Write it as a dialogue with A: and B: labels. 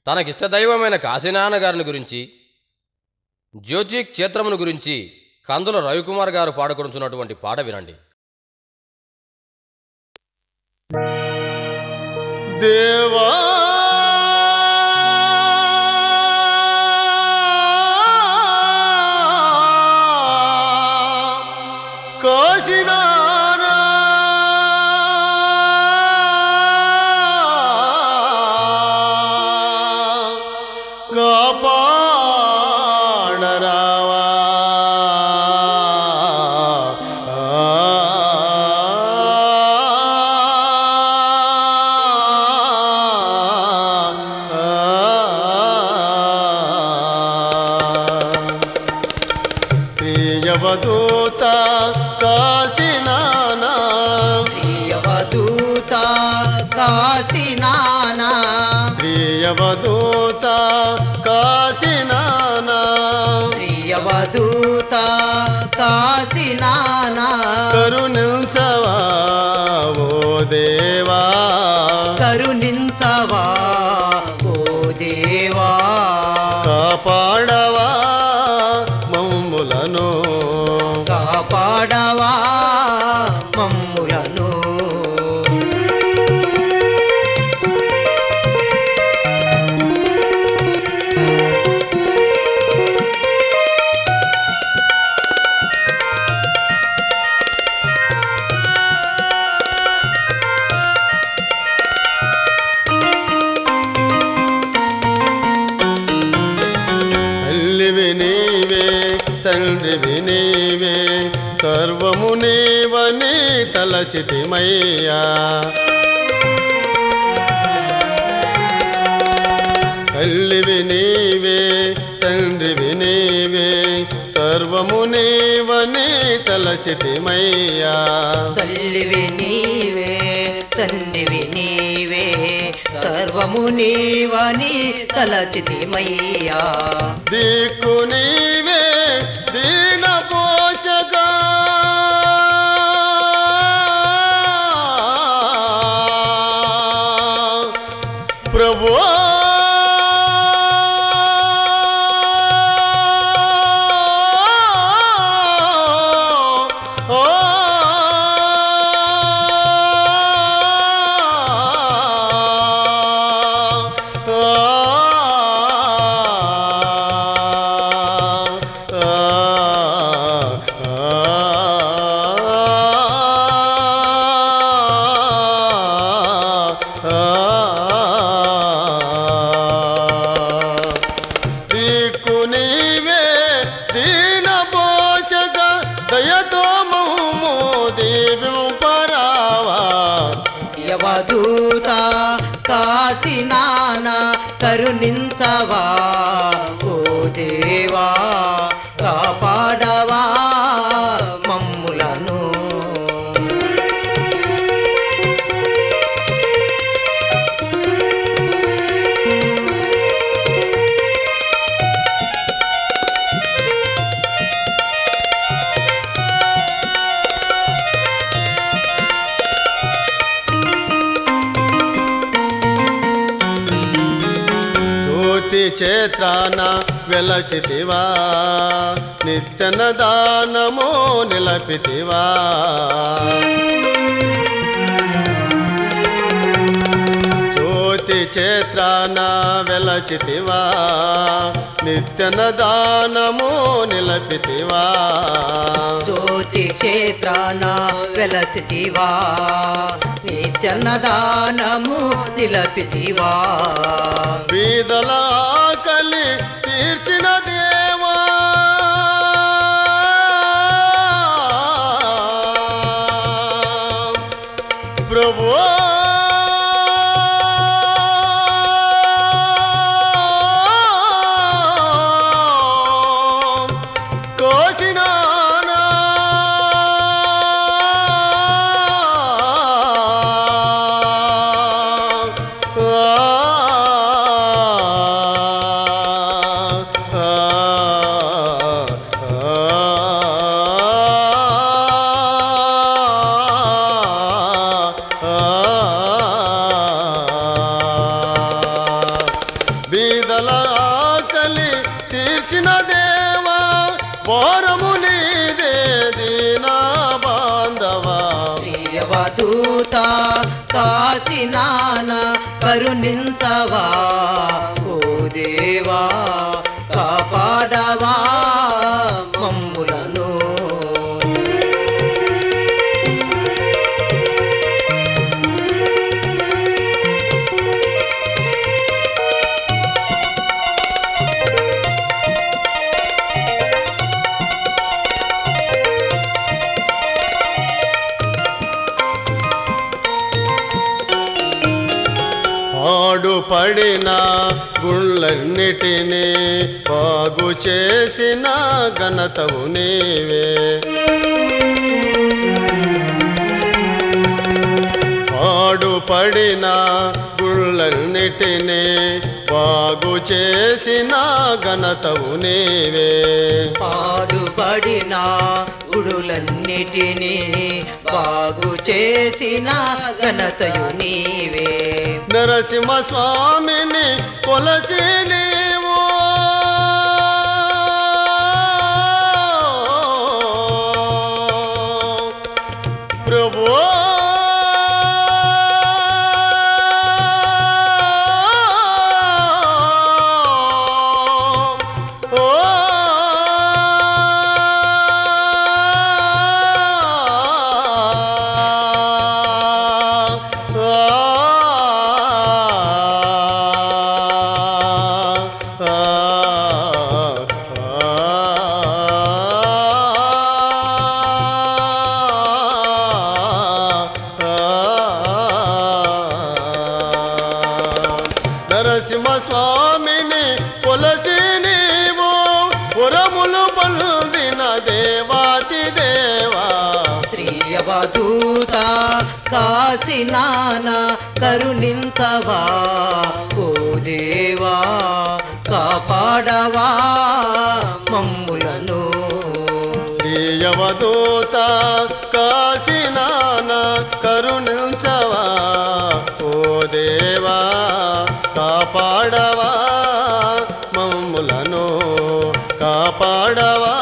A: తనకిష్టదైవమైన కాశీనాన్న గారిని గురించి జ్యోతి క్షేత్రమును గురించి కందుల రవికుమార్ గారు పాడుకొనుచున్నటువంటి పాట వినండి
B: దేవా కాశీనారా కాపాడరావా శ్రీయవదూత కాశీనానా
C: ప్రియవదూత కాశీనానా
B: శ్రీయవదూత కాశీనానా
C: ప్రియవదూత కాశీనానా
B: కరుణించవా ఓ దేవా
C: కరుణించవా ఓ దేవా
B: కాపాడవా మమ్ములను
C: కాపాడవా మమ్ములను
B: తల్లివి నీవే తండ్రివి నీవే సర్వము నీవని తలచితిమయ్యా తల్లివి నీవే తండ్రివి నీవే సర్వము నీవని తలచితిమయ్యా
C: తల్లివి నీవే తండ్రివి నీవే సర్వము నీవని తలచితిమయ్యా
B: దిక్కు నీవే దీన పోషగా ప్రభు దిక్కు నీవే దీన పోషక దయతో మమ్ము దీవింపరావా
C: యవదూత కాశీనాన కరుణించవా ఓ దేవా కాపాడవా మమ్ములను
B: జ్యోతి క్షేత్రాన వెలచితివా నిత్యన దానము నిలపితివా జ్యోతి క్షేత్రాన వెలచితివా నిత్యన దానము నిలపితివా
C: జ్యోతి క్షేత్రాన వెలసితివా నిత్యన్నదానము నిలపితివా
B: బీదల ఆకలి తీర్చిన దేవా ప్రభు కోసినానా ఆ బీదల ఆకలి తీర్చిన దేవా భారము నీదే దీనా బాంధవా
C: ప్రియవదూత కాశీనాన కరుణించవా ఓ దేవా కాపాడవా మమ్ములను
B: పాడుపడిన గుళ్ళన్నిటినీ బాగు చేసిన ఘనతవు నీవే పాడుపడిన గుళ్ళన్నిటినీ బాగు చేసిన ఘనతవు నీవే
C: పాడుబడిన గుడులన్నిటినీ బాగు చేసిన ఘనతయు నీవే
B: నరసింహ స్వామిని కొలసి నీవు ప్రభు నరసింహ స్వామిని కొలసి నీవు పురములు పొందిన దేవాతి దేవా
C: శ్రీయవదూత కాశీనాన కరుణించవా ఓ దేవా కాపాడవా మమ్ములను
B: శ్రీయవదూత కాశీనాన కరుణించవా ఓ దేవా కాపాడవా మమ్ములను కాపాడవా